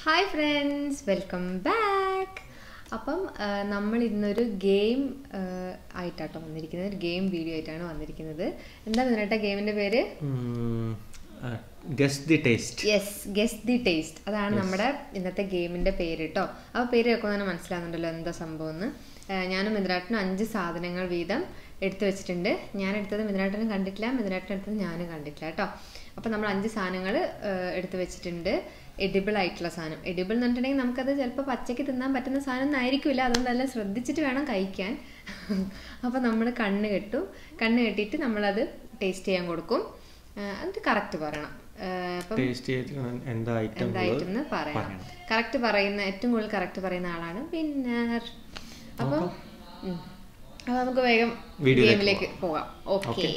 Hi friends welcome back അപ്പം ആ, നമ്മൾ ഇന്നൊരു ഗെയിം ആയിട്ടാട്ടോ വന്നിരിക്കുന്നത് ഒരു ഗെയിം വീഡിയോ ആയിട്ടാണ് വന്നിരിക്കുന്നത് എന്താ ഇതിനേട്ട ഗെയിമിന്റെ പേര് guess the taste yes guess the taste അതാണ് നമ്മുടെ ഇന്നത്തെ ഗെയിമിന്റെ പേര് കേട്ടോ ആ പേര് കേൾക്കുമ്പോൾ തന്നെ മനസ്സിലാകുന്നുണ്ടല്ലോ എന്താ സംഭവം എന്ന് ആ, ഞാനും മിഥുനാട്ടിനും അഞ്ച് സാധനങ്ങൾ വീതം എടുത്തു വെച്ചിട്ടുണ്ട് ഞാൻ എടുത്തത് മിഥുനാട്ടനും കണ്ടിട്ടില്ല മിഥുനാട്ടൻ എടുത്തത് ഞാനും കണ്ടിട്ടില്ല കേട്ടോ അപ്പം നമ്മൾ അഞ്ച് സാധനങ്ങൾ എടുത്തു വെച്ചിട്ടുണ്ട് എഡിബിൾ ആയിട്ടുള്ള സാധനം എഡിബിൾ എന്ന് പറഞ്ഞിട്ടുണ്ടെങ്കിൽ നമുക്കത് ചിലപ്പോൾ പച്ചയ്ക്ക് തിന്നാൻ പറ്റുന്ന സാധനം ഒന്നും ആയിരിക്കില്ല അതുകൊണ്ട് എല്ലാം ശ്രദ്ധിച്ചിട്ട് വേണം കഴിക്കാൻ അപ്പം നമ്മൾ കണ്ണ് കെട്ടും കണ്ണ് കെട്ടിയിട്ട് നമ്മളത് ടേസ്റ്റ് ചെയ്യാൻ കൊടുക്കും ആ, എന്നിട്ട് കറക്റ്റ് പറയണം ആ, അപ്പം ടേസ്റ്റ് ചെയ്ത് എന്താ ഐറ്റം എന്തായിട്ടെന്ന് പറയണം കറക്റ്റ് പറയുന്ന ഏറ്റവും കൂടുതൽ കറക്റ്റ് പറയുന്ന ആളാണ് വിന്നർ അപ്പം ഉം. അപ്പൊ നമുക്ക് വേഗം വീഡിയോയിലേക്ക് ഗെയിമിലേക്ക് പോകാം ഓക്കെ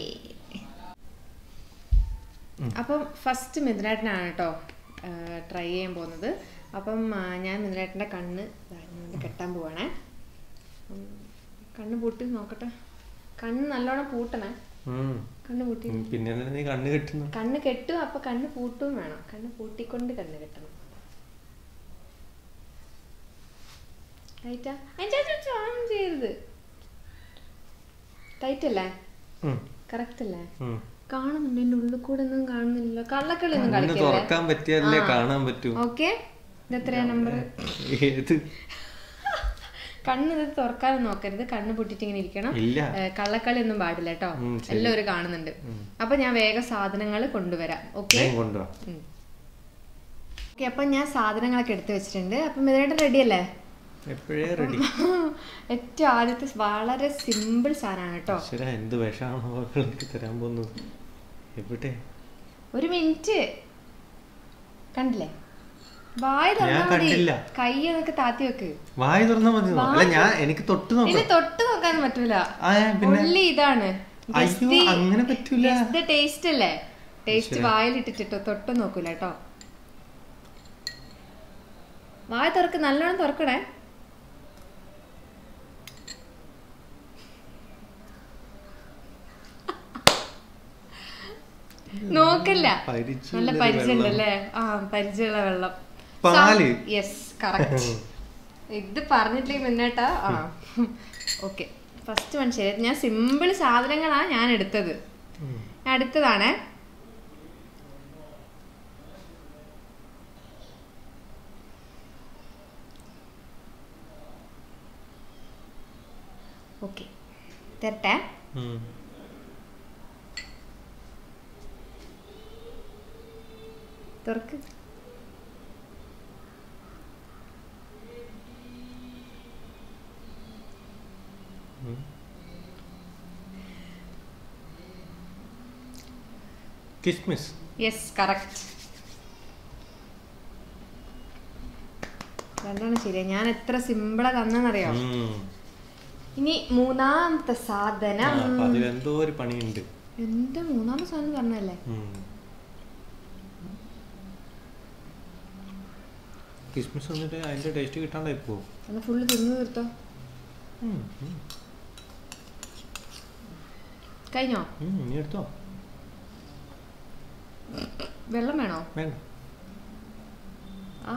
അപ്പം ഫസ്റ്റ് മിഥുനാട്ടനാണ് കേട്ടോ ട്രൈ ചെയ്യാൻ പോകുന്നത് അപ്പം ആ, ഞാൻ മിഥുനാട്ടൻ്റെ കണ്ണ് ദാ ഇങ്ങോട്ട് കെട്ടാൻ പോവാണേ ഉം, കണ്ണ് പൂട്ടി നോക്കട്ടെ കണ്ണ് നല്ലോണം പൂട്ടണേ കണ്ണ് പൂട്ടി പിന്നെ എന്തിനാ നീ കണ്ണ് കെട്ടുന്നു കണ്ണ് കെട്ടും അപ്പൊ കണ്ണ് പൂട്ടും വേണം കണ്ണ് പൂട്ടിക്കൊണ്ട് കണ്ണ് കെട്ടണം ടൈറ്റാ ഓൺ ചെയ്യരുത് ടൈറ്റ് അല്ലേ ഉം, കറക്റ്റ് അല്ലേ ഉം. കാണുന്നുണ്ട് എന്റെ ഉള്ളിൽ കൂടെ ഒന്നും കാണുന്നില്ല കള്ളക്കളി ഒന്നും കണ്ണ് കളിക്കല്ലേ തുറക്കാൻ പറ്റിയാലേ കാണാൻ പറ്റൂ ഓക്കെ ഇതെത്രയാ നമ്പർ ഏത് കണ്ണ് ഇത് തുറക്കാനും നോക്കരുത് കണ്ണ് പൊട്ടിട്ട് ഇങ്ങനെ ഇരിക്കണം ഇല്ല ഏ, കള്ളക്കളി ഒന്നും പാടില്ല കേട്ടോ ഉം, ശരി. എല്ലാവരും കാണുന്നുണ്ട് അപ്പൊ ഞാൻ വേഗം സാധനങ്ങൾ കൊണ്ടുവരാം ഓക്കെ ഞാൻ കൊണ്ടുവാ ഓക്കെ അപ്പൊ ഞാൻ സാധനങ്ങളൊക്കെ എടുത്തു വെച്ചിട്ടുണ്ട് അപ്പം ഇതിനായിട്ട് റെഡി അല്ലേ എപ്പോഴേ റെഡി ഏറ്റവും ആദ്യത്തെ വളരെ സിമ്പിൾ സാധനമാണ് കേട്ടോ ശരാ എന്ത് വിഷമാണോ എനിക്ക് തരാൻ പോകുന്നത് എവിടെ ഒരു മിനിറ്റ് കണ്ടില്ലേ വായ തുറന്നാ ഞാൻ മതി കണ്ടില്ല. കൈ എന്നൊക്കെ താത്തി വെക്ക് വായി തുറന്നാ മതി അല്ല ഞാൻ എനിക്ക് തൊട്ട് ഇതിന് നോക്കാം തൊട്ട് നോക്കാൻ പറ്റൂല ആ പിന്നെ ഉള്ളി ഇതാണ് അയ്യോ അങ്ങനെ പറ്റൂല ടേസ്റ്റ് അല്ലേ ടേസ്റ്റ് വായിലിട്ടിട്ടോ തൊട്ട് നോക്കൂല കേട്ടോ വായ തുറക്ക് നല്ലോണം തുറക്കണേ നോക്കല്ല പരിചയം നല്ല പരിചയം ഉണ്ടല്ലേ ആ പരിചയമുള്ള വെള്ളം പാല്. യെസ് കറക്റ്റ് ഇത് പറഞ്ഞിട്ടില്ലെങ്കിൽ മുന്നേട്ടാ ആ ഓക്കെ ഫസ്റ്റ് വൺ ശരി ഞാൻ സിമ്പിൾ സാധനങ്ങളാണ് ഞാൻ എടുത്തത് ഉം. അടുത്തതാണ് ഓക്കെ തരട്ടെ ഉം. തുറക്ക് കിസ്മിസ് യെസ് കറക്റ്റ് രണ്ടാണ് ശരിയാ ഞാൻ എത്ര സിമ്പിളാ തന്നെന്നറിയോ ഉം. ഇനി മൂന്നാമത്തെ ആ, സാധനം അപ്പൊ അതിലെന്തോ ഒരു പണിയുണ്ട് എന്റെ മൂന്നാമത്തെ സാധനം പറഞ്ഞല്ലേ ഉം. കിസ്മിസ് വന്നിട്ട് അതിന്റെ ടേസ്റ്റ് കിട്ടാണ്ടായി പോവും ഒന്ന് ഫുള്ള് തിന്നു തീർത്തോ ഉം, ഉം. കഴിഞ്ഞോ ഉം, നീ എടുത്തോ വെള്ളം വേണോ വേണ്ട ആ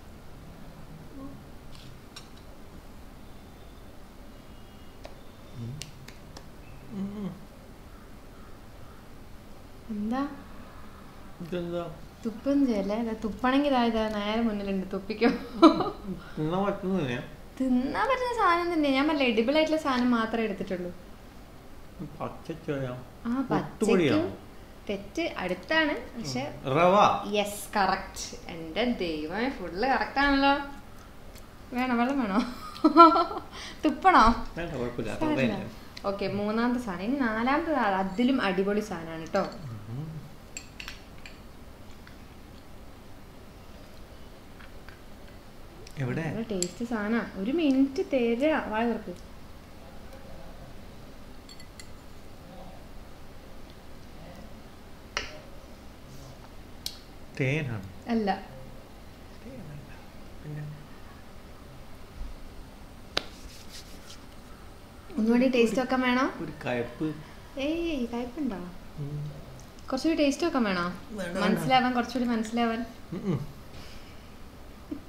എന്താ ഇതെന്താ തുപ്പം ചെയ്യല്ലേ തുപ്പണെങ്കിൽ ഇതാ ഇതാ നേരെ മുന്നിലുണ്ട് തുപ്പിക്കോ തിന്നാൻ പറ്റുന്നില്ല തിന്നാൻ പറ്റുന്ന സാധനം തന്നെ ഞാൻ നല്ല എഡിബിൾ ആയിട്ടുള്ള സാധനം മാത്രമേ എടുത്തിട്ടുള്ളൂ പച്ചച്ചോയ ആ ഒട്ടുപൊടിയാ? പച്ചക്കും തെറ്റ് അടുത്താണ് പക്ഷെ റവ യെസ് കറക്റ്റ് എൻ്റെ ദൈവമേ ഫുള്ള് കറക്റ്റ് ആണല്ലോ വേണോ വെള്ളം വേണോ തുപ്പണോ വേണ്ട കുഴപ്പമില്ല റവയല്ലേ ഓക്കെ മൂന്നാമത്തെ സാധനം ഇനി നാലാമത്തെ സാധനം അതിലും അടിപൊളി സാധനമാണ് കേട്ടോ എവിടെ നല്ല ടേസ്റ്റ് സാധനം ഒരു മിനിറ്റ് തരാ വായ തുറക്ക് തേനാണ് അല്ല പിന്നെ ഒന്നുകൂടി ടേസ്റ്റ് വെക്കാൻ വേണോ ഒരു കയപ്പ് ഏയ് കയ്പുണ്ടോ ഉം. കുറച്ചുകൂടി ടേസ്റ്റ് വെക്കാൻ വേണോ മനസ്സിലാവാൻ കുറച്ചുകൂടി മനസ്സിലാവാൻ ഉം ഉം.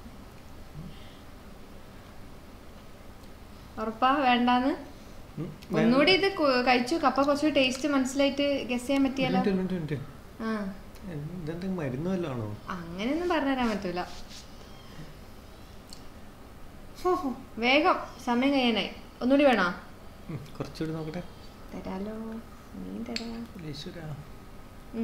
ഉറപ്പാ വേണ്ടാന്ന് ഉം, ഒന്നുകൂടി ഇത് കു- കഴിച്ചു കപ്പ കുറച്ച് ടേസ്റ്റ് മനസ്സിലായിട്ട് ഗസ് ചെയ്യാൻ പറ്റിയാലോ മിനിറ്റ്, മിനിറ്റ്, മിനിറ്റ്. ആ ഇതെന്തെങ്കിലും മരുന്ന് വല്ലതും ആണോ അങ്ങനെയൊന്നും പറഞ്ഞുതരാൻ പറ്റൂല ഹോ, ഹോ. വേഗം സമയം കഴിയാനായി ഒന്നുകൂടി വേണോ ഉം, കുറച്ചുകൂടി നോക്കട്ടെ തരാലോ നീ തരാ ഈശ്വരാ ഉം.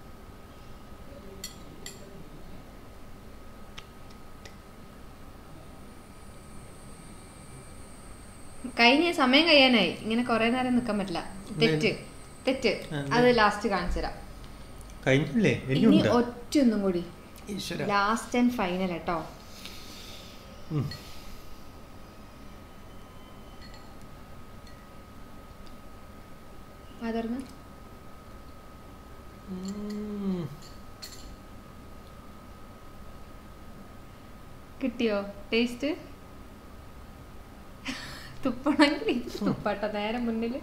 കഴിഞ്ഞ സമയം കഴിയാനായി ഇങ്ങനെ കുറെ നേരം നിക്കാൻ പറ്റില്ല തെറ്റ് തെറ്റ് ആ, അത് ലാസ്റ്റ് കാണിച്ചു തരാം കഴിഞ്ഞില്ലേ ഇനി ഇനിയുണ്ടോ ഒറ്റ ഒന്നും കൂടി ഈശ്വര ലാസ്റ്റ് ആൻഡ് ഫൈനൽ കേട്ടോ ഉം. അതർന്ന് ഉം. കിട്ടിയോ ടേസ്റ്റ് തുപ്പണമെങ്കിൽ ഇത് തുപ്പാട്ട നേരെ മുന്നില്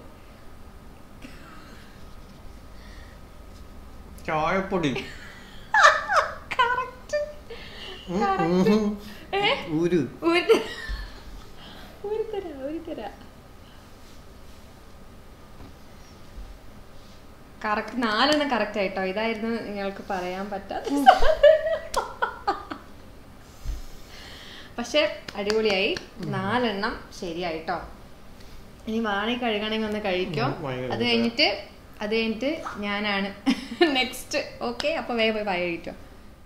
ചായപ്പൊടി കറക്റ്റ് ഉം, ഉം. ഏ? ഊര് ഒരു ഒരു തരാ ഒരു തരാ കറക്റ്റ് നാലെണ്ണം കറക്റ്റ് ആയിട്ടോ ഇതായിരുന്നു നിങ്ങൾക്ക് പറയാൻ പറ്റാത്ത പക്ഷെ അടിപൊളിയായി നാലെണ്ണം ശരിയായിട്ടോ ഇനി വാണി കഴുകണമെങ്കിൽ ഒന്ന് കഴിക്കോ ഉം, വായ അത് കഴുകുക. കഴിഞ്ഞിട്ട് അത് കഴിഞ്ഞിട്ട് ഞാനാണ് നെക്സ്റ്റ് ഓക്കെ അപ്പൊ വേഗം പോയി വായ കഴിക്കോ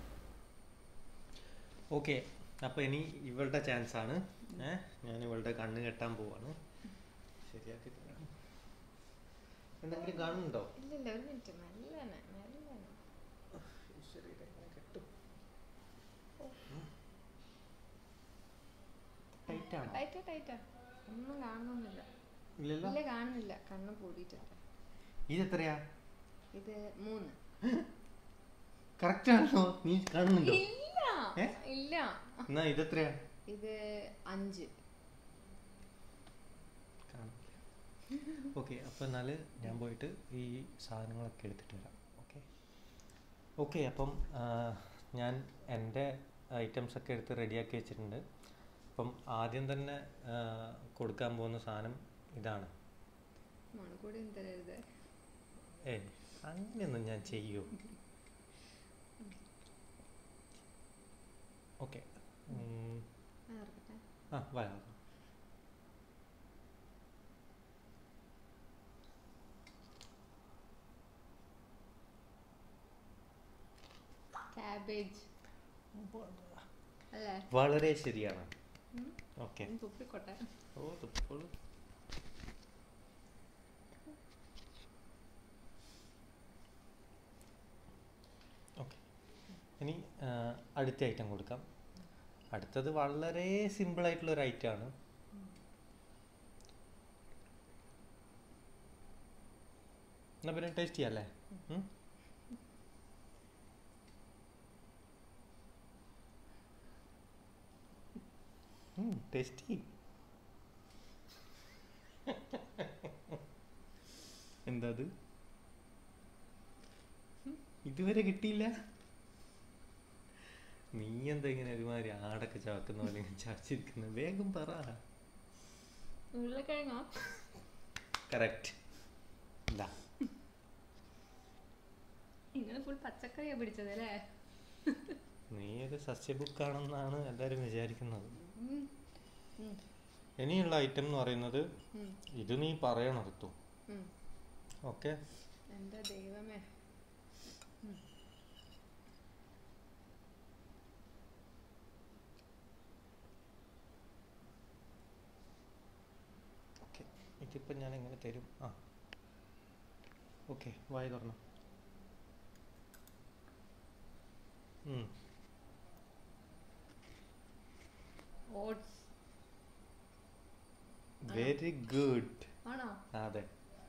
ഓക്കെ അപ്പൊ ഇനി ഇവളുടെ ചാൻസ് ആണ് ഏ ഞാൻ ഇവളുടെ കണ്ണ് കെട്ടാൻ പോവാണ് ശരിയാക്കി തരാം എന്തെങ്കിലും കാണുന്നുണ്ടോ ഇല്ലല്ല ഒരു മിനിറ്റ് മെല്ലനെ മെല്ലനെ ഈശ്വരി, ഇതെങ്ങനെ കെട്ടും? Tight ആണോ? ടൈറ്റാ ടൈറ്റാ ഒന്നും കാണുന്നൊന്നുമില്ല ഇല്ലല്ലോ ഇല്ല കാണുന്നില്ല കണ്ണ് പൂടിയിട്ടുണ്ട് ഇതെത്രയാ ഇത് മൂന്ന് കറക്റ്റ് ആണോ നീ കാണുന്നുണ്ടോ ഇല്ല ഏ? ഇല്ല എന്നാ ഇതെത്രയാ ഇത് അഞ്ച് ഓക്കെ അപ്പോൾ എന്നാൽ ഞാൻ പോയിട്ട് ഈ സാധനങ്ങളൊക്കെ എടുത്തിട്ട് വരാം ഓക്കെ ഓക്കെ അപ്പം ആ, ഞാൻ എൻ്റെ ഐറ്റംസ് ഒക്കെ എടുത്ത് റെഡിയാക്കി വെച്ചിട്ടുണ്ട് അപ്പം ആദ്യം തന്നെ ആ, കൊടുക്കാൻ പോകുന്ന സാധനം ഇതാണ് മണക്കൂടി തരരുത് ഏ അങ്ങനെയൊന്നും ഞാൻ ചെയ്യൂ ഓക്കെ ആ വരാം കാബേജ് അല്ലേ വളരെ ശരിയാണ് ഉം. ഓക്കെ ഒന്ന് തുപ്പിക്കോട്ടെ ഓ തുപ്പോളൂ ഓക്കെ ഇനി ആ, അടുത്ത ഐറ്റം കൊടുക്കാം അടുത്തത് വളരെ സിമ്പിൾ ആയിട്ടുള്ള ഒരു ഐറ്റം ആണ് എന്നാ പിന്നെ ടേസ്റ്റ് ചെയ്യാല്ലേ ടേസ്റ്റി എന്താ അത് ഇതുവരെ കിട്ടിയില്ല നീ എന്താ ഇങ്ങനെ ഒരുമാതിരി ആടൊക്കെ ചവക്കുന്ന പോലെ ഇങ്ങനെ ചവച്ചിരിക്കുന്നത് വേഗം പറ ഉരുളക്കിഴങ്ങോ കറക്റ്റ് ഇതാ ഇങ്ങനെ ഫുൾ പച്ചക്കറിയാ പിടിച്ചത് അല്ലേ നീ ഒരു സസ്യബുക്കാണെന്നാണ് എല്ലാവരും വിചാരിക്കുന്നത് ഉം. ഉം. ഇനിയുള്ള ഐറ്റം എന്ന് പറയുന്നത് ഉം. ഇത് നീ പറയണം ഋതു ഉം. ഓക്കെ എന്റെ ദൈവമേ ഓക്കെ ഇതിപ്പോൾ ഞാൻ എങ്ങനെ തരും ആ ഓക്കെ വായ തുറന്നു ഓട്സ് വെരി ഗുഡ് ആണോ അതെ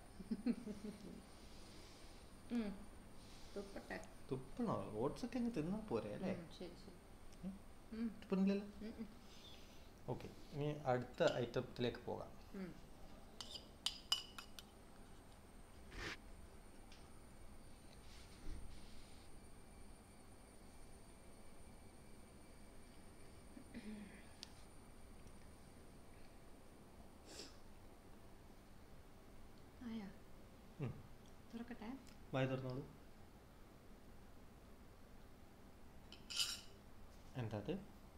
ഉം. തുപ്പട്ടെ തുപ്പണോ ഓട്സ് ഒക്കെ അങ്ങ് തിന്നാ പോരെ അല്ലേ ഉം, ശരി ശരി ഉം. ഉം. തുപ്പണില്ലല്ലോ ഉം, ഉം. ഓക്കെ ഇനി അടുത്ത ഐറ്റത്തിലേക്ക് പോകാം ഉം. വായ തുറന്നോളൂ എന്താ അത്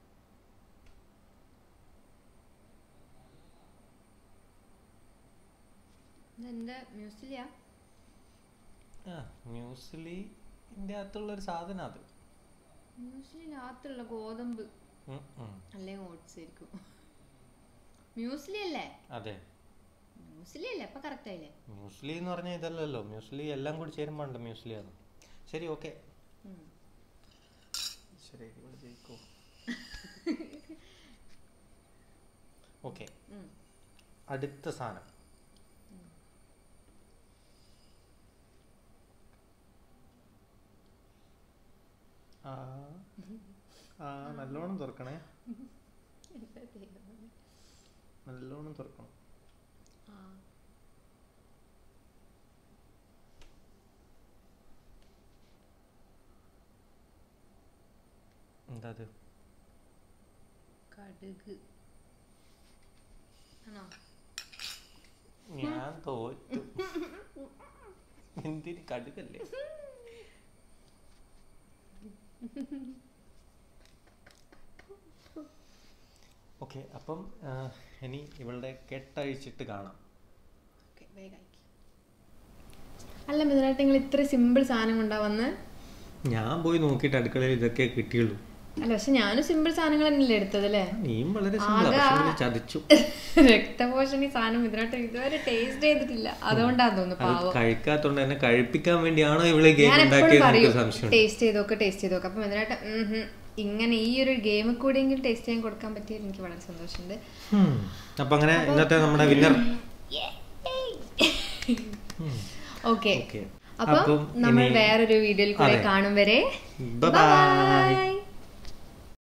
ഇതെന്റെ മ്യൂസിലിയാ ആ മ്യൂസ്ലിൻ്റെ അകത്തുള്ള ഒരു സാധനം അത് മ്യൂസിലിനകത്തുള്ള ഗോതമ്പ് ഉം, ഉം. അല്ലെങ്കിൽ ഓട്സ് ആയിരിക്കും മ്യൂസിലി അല്ലേ അതെ മ്യൂസിലി അല്ലേ അപ്പൊ കറക്റ്റ് ആയില്ലേ മ്യൂസ്ലി എന്ന് പറഞ്ഞാൽ ഇതല്ലല്ലോ മ്യൂസ്ലി എല്ലാം കൂടി ചേരുമ്പോണ്ട് മ്യൂസ്ലി ആണ് ശരി ഓക്കെ ഉം. ശരി ഇവിടെ ജയിക്കോ ഓക്കെ ഉം. അടുത്ത സാധനം ആ ആ നല്ലോണം തുറക്കണേ എന്താ ദൈവമേ. നല്ലോണം തുറക്കണം ആ. എന്താ അത് കടുക് ആണോ ഞാൻ തോറ്റു എന്തിന് കടുകല്ലേ ഓക്കെ അപ്പം ആ, ഇനി ഇവളുടെ കെട്ടഴിച്ചിട്ട് കാണാം ഓക്കെ വേഗം അല്ല മിഥുനായിട്ട് നിങ്ങൾ ഇത്ര സിമ്പിൾ സാധനം കൊണ്ടാ വന്ന് ഞാൻ പോയി നോക്കിയിട്ട് അടുക്കളയിൽ ഇതൊക്കെ കിട്ടിയുള്ളൂ അല്ല പക്ഷെ ഞാനും സിമ്പിൾ സാധനങ്ങൾ തന്നെയല്ലേ എടുത്തത് അല്ലേ നീയും വളരെ സിമ്പിൾ ആകെ പക്ഷെ ആ- നീ ചതിച്ചു രക്തപോഷണി സാധനം മിഥുനായിട്ട് ഇതുവരെ ടേസ്റ്റ് ചെയ്തിട്ടില്ല അതുകൊണ്ടാന്ന് തോന്നുന്നു അത് പാവം കഴിക്കാത്തോണ്ട് എന്നെ കഴിപ്പിക്കാൻ വേണ്ടിയാണോ ഇവളെ ഗെയിം ഞാൻ എപ്പോഴും ഉണ്ടാക്കിയത് പറയും എനിക്ക് സംശയം ടേസ്റ്റ് ചെയ്ത് നോക്ക് ടേസ്റ്റ് ചെയ്ത് നോക്ക് അപ്പൊ മിഥുനായിട്ട് ഉം ഹും, ഇങ്ങനെ ഈ ഒരു ഗെയിം കൂടിയെങ്കിലും ടേസ്റ്റ് ചെയ്യാൻ കൊടുക്കാൻ പറ്റിയതിൽ എനിക്ക് വളരെ സന്തോഷമുണ്ട് അപ്പൊ അങ്ങനെ ഇന്നത്തെ നമ്മുടെ വിന്നർ ഓക്കെ ഓക്കെ അപ്പൊ അപ്പം നമ്മൾ ഇനി- വേറൊരു വീഡിയോയിൽ കൂടെ അതെ. കാണും വരെ Bye bye. Bye.